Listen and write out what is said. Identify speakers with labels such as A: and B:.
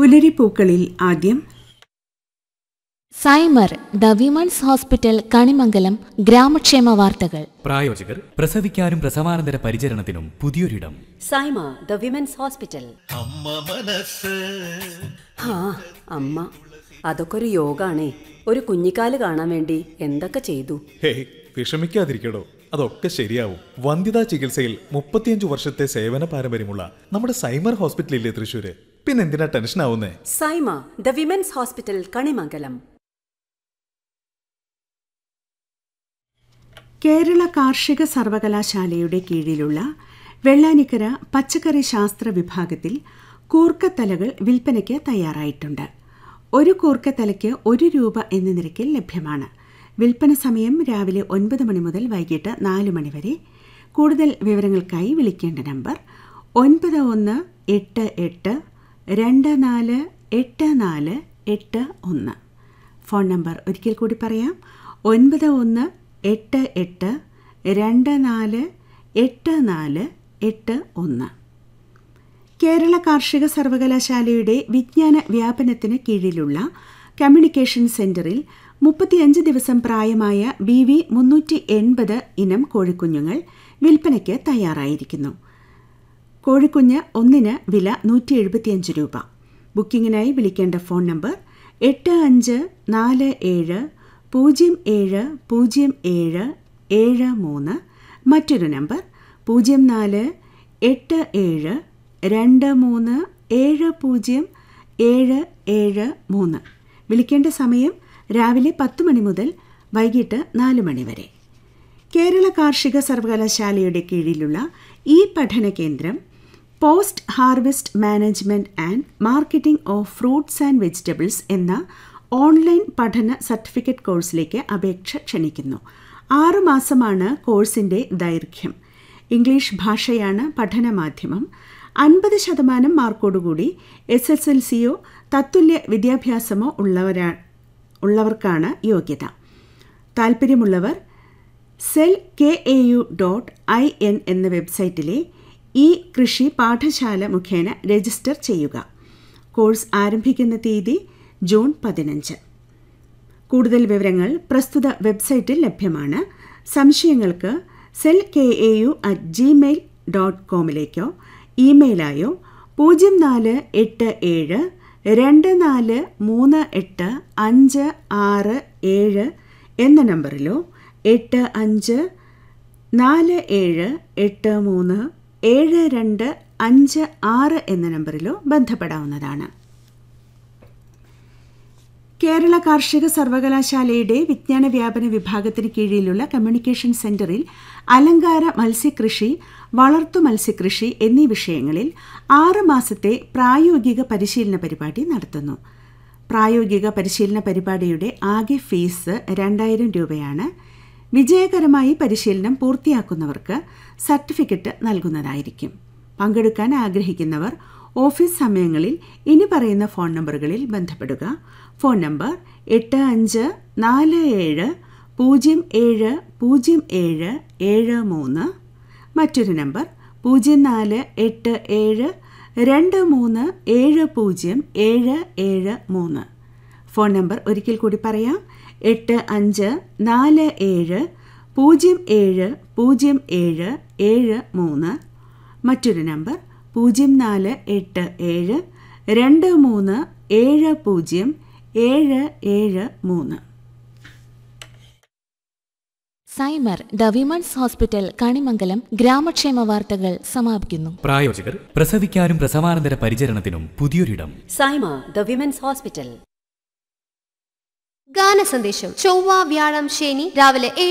A: പുലരിപ്പൂക്കളിൽ ആദ്യം
B: Saima the women's hospital Kanimangalam ഗ്രാമക്ഷേമ വാർത്തകൾ
C: പ്രായോജകർ പ്രസവിക്കാനും പ്രസവാനന്തര പരിചരണത്തിനും പുതിയൊരിടം
D: സൈമ ദ വിമൻസ് ഹോസ്പിറ്റൽ ആ അമ്മ അതൊക്കെ ഒരു യോഗാണേ ഒരു കുഞ്ഞിക്കാല് കാണാൻ വേണ്ടി എന്തൊക്കെ ചെയ്തു
E: ഹേയ് വിഷമിക്കാതിരിക്കടോ അതൊക്കെ ശരിയാവും വന്ധ്യതാ ചികിത്സയിൽ മുപ്പത്തിയഞ്ചു വർഷത്തെ സേവന പാരമ്പര്യമുള്ള നമ്മുടെ സൈമർ ഹോസ്പിറ്റലില്ലേ തൃശ്ശൂര് പിന്നെന്തിനാ ടെൻഷൻ ആവുന്നേ
D: Saima the women's hospital Kanimangalam
A: Kerala കാർഷിക സർവകലാശാലയുടെ കീഴിലുള്ള വെള്ളാനിക്കര പച്ചക്കറി ശാസ്ത്ര വിഭാഗത്തിൽ കൂർക്കത്തലകൾ വിൽപ്പനയ്ക്ക് തയ്യാറായിട്ടുണ്ട് ഒരു കൂർക്കത്തലയ്ക്ക് ഒരു രൂപ എന്ന നിരക്കിൽ ലഭ്യമാണ് വിൽപ്പന സമയം രാവിലെ ഒൻപത് മണി മുതൽ വൈകിട്ട് നാല് മണി വരെ കൂടുതൽ വിവരങ്ങൾക്കായി വിളിക്കേണ്ട നമ്പർ ഒൻപത് ഒന്ന് എട്ട് എട്ട് രണ്ട് നാല് എട്ട് നാല് എട്ട് ഒന്ന് ഫോൺ നമ്പർ ഒരിക്കൽ കൂടി പറയാം ഒൻപത് ഒന്ന് എട്ട് എട്ട് രണ്ട് നാല് എട്ട് നാല് എട്ട് ഒന്ന് കേരള കാർഷിക സർവകലാശാലയുടെ വിജ്ഞാന വ്യാപനത്തിന് കീഴിലുള്ള കമ്മ്യൂണിക്കേഷൻ സെന്ററിൽ മുപ്പത്തിയഞ്ച് ദിവസം പ്രായമായ ബി വി മുന്നൂറ്റി എൺപത് ഇനം കോഴിക്കുഞ്ഞുങ്ങൾ വിൽപ്പനയ്ക്ക് തയ്യാറായിരിക്കുന്നു കോഴിക്കുഞ്ഞ് ഒന്നിന് വില നൂറ്റി എഴുപത്തിയഞ്ച് രൂപ ബുക്കിങ്ങിനായി വിളിക്കേണ്ട ഫോൺ നമ്പർ എട്ട് അഞ്ച് നാല് ഏഴ് പൂജ്യം ഏഴ് പൂജ്യം ഏഴ് ഏഴ് മൂന്ന് മറ്റൊരു നമ്പർ പൂജ്യം നാല് എട്ട് ഏഴ് രണ്ട് മൂന്ന് ഏഴ് പൂജ്യം ഏഴ് ഏഴ് മൂന്ന് വിളിക്കേണ്ട സമയം രാവിലെ പത്ത് മണി മുതൽ വൈകിട്ട് നാല് മണി വരെ കേരള കാർഷിക സർവകലാശാലയുടെ കീഴിലുള്ള ഈ പഠന കേന്ദ്രം post harvest management and marketing of fruits and vegetables എന്ന ഓൺലൈൻ പഠന സർട്ടിഫിക്കറ്റ് കോഴ്സിലേക്ക് അപേക്ഷ ക്ഷണിക്കുന്നു ആറ് മാസമാണ് കോഴ്സിന്റെ ദൈർഘ്യം ഇംഗ്ലീഷ് ഭാഷയാണ് പഠന മാധ്യമം അൻപത് ശതമാനം മാർക്കോടുകൂടി എസ് എസ് എൽ സിയോ തത്തുല്യ വിദ്യാഭ്യാസമോ ഉള്ളവരാ ഉള്ളവർക്കാണ് യോഗ്യത താൽപ്പര്യമുള്ളവർ cell K A U dot I N എന്ന വെബ്സൈറ്റിലെ ഈ കൃഷി പാഠശാല മുഖേന രജിസ്റ്റർ ചെയ്യുക കോഴ്സ് ആരംഭിക്കുന്ന തീയതി ജൂൺ പതിനഞ്ച് കൂടുതൽ വിവരങ്ങൾ പ്രസ്തുത വെബ്സൈറ്റിൽ ലഭ്യമാണ് സംശയങ്ങൾക്ക് cell K A U at Gmail dot കോമിലേക്കോ ഇമെയിലായോ പൂജ്യം നാല് എട്ട് ഏഴ് രണ്ട് നാല് മൂന്ന് എട്ട് അഞ്ച് ആറ് ഏഴ് എന്ന നമ്പറിലോ എട്ട് അഞ്ച് നാല് ഏഴ് എട്ട് മൂന്ന് ഏഴ് രണ്ട് അഞ്ച് ആറ് എന്ന നമ്പറിലോ ബന്ധപ്പെടാവുന്നതാണ് കേരള കാർഷിക സർവകലാശാലയുടെ വിജ്ഞാന വ്യാപന വിഭാഗത്തിന് കീഴിലുള്ള കമ്മ്യൂണിക്കേഷൻ സെന്ററിൽ അലങ്കാര മത്സ്യകൃഷി വളർത്തു മത്സ്യകൃഷി എന്നീ വിഷയങ്ങളിൽ ആറ് മാസത്തെ പ്രായോഗിക പരിശീലന പരിപാടി നടത്തുന്നു പ്രായോഗിക പരിശീലന പരിപാടിയുടെ ആകെ ഫീസ് രണ്ടായിരം രൂപയാണ് വിജയകരമായി പരിശീലനം പൂർത്തിയാക്കുന്നവർക്ക് സർട്ടിഫിക്കറ്റ് നൽകുന്നതായിരിക്കും പങ്കെടുക്കാൻ ആഗ്രഹിക്കുന്നവർ ഓഫീസ് സമയങ്ങളിൽ ഇനി പറയുന്ന ഫോൺ നമ്പറുകളിൽ ബന്ധപ്പെടുക ഫോൺ നമ്പർ എട്ട് അഞ്ച് നാല് ഏഴ് പൂജ്യം ഏഴ് പൂജ്യം ഏഴ് ഏഴ് മൂന്ന് മറ്റൊരു നമ്പർ പൂജ്യം നാല് എട്ട് ഏഴ് രണ്ട് മൂന്ന് ഏഴ് പൂജ്യം ഏഴ് ഏഴ് മൂന്ന് ഫോൺ നമ്പർ ഒരിക്കൽ കൂടി പറയാം എട്ട് അഞ്ച് നാല് ഏഴ് പൂജ്യം ഏഴ് പൂജ്യം ഏഴ് ഏഴ് മൂന്ന് മറ്റൊരു നമ്പർ പൂജ്യം നാല് എട്ട് ഏഴ് രണ്ട് മൂന്ന് ഏഴ് പൂജ്യം ഏഴ് ഏഴ് മൂന്ന്
B: Saima the women's hospital Kanimangalam ഗ്രാമക്ഷേമ വാർത്തകൾ സമാപിക്കുന്നു
C: പ്രായോജകർ പ്രസവിക്കാനും പ്രസവാനന്തര പരിചരണത്തിനും പുതിയൊരിടം
D: സൈമ ദ വിമൻസ് ഹോസ്പിറ്റൽ
F: ഗാന സന്ദേശം ചൊവ്വ വ്യാഴം ശനി രാവിലെ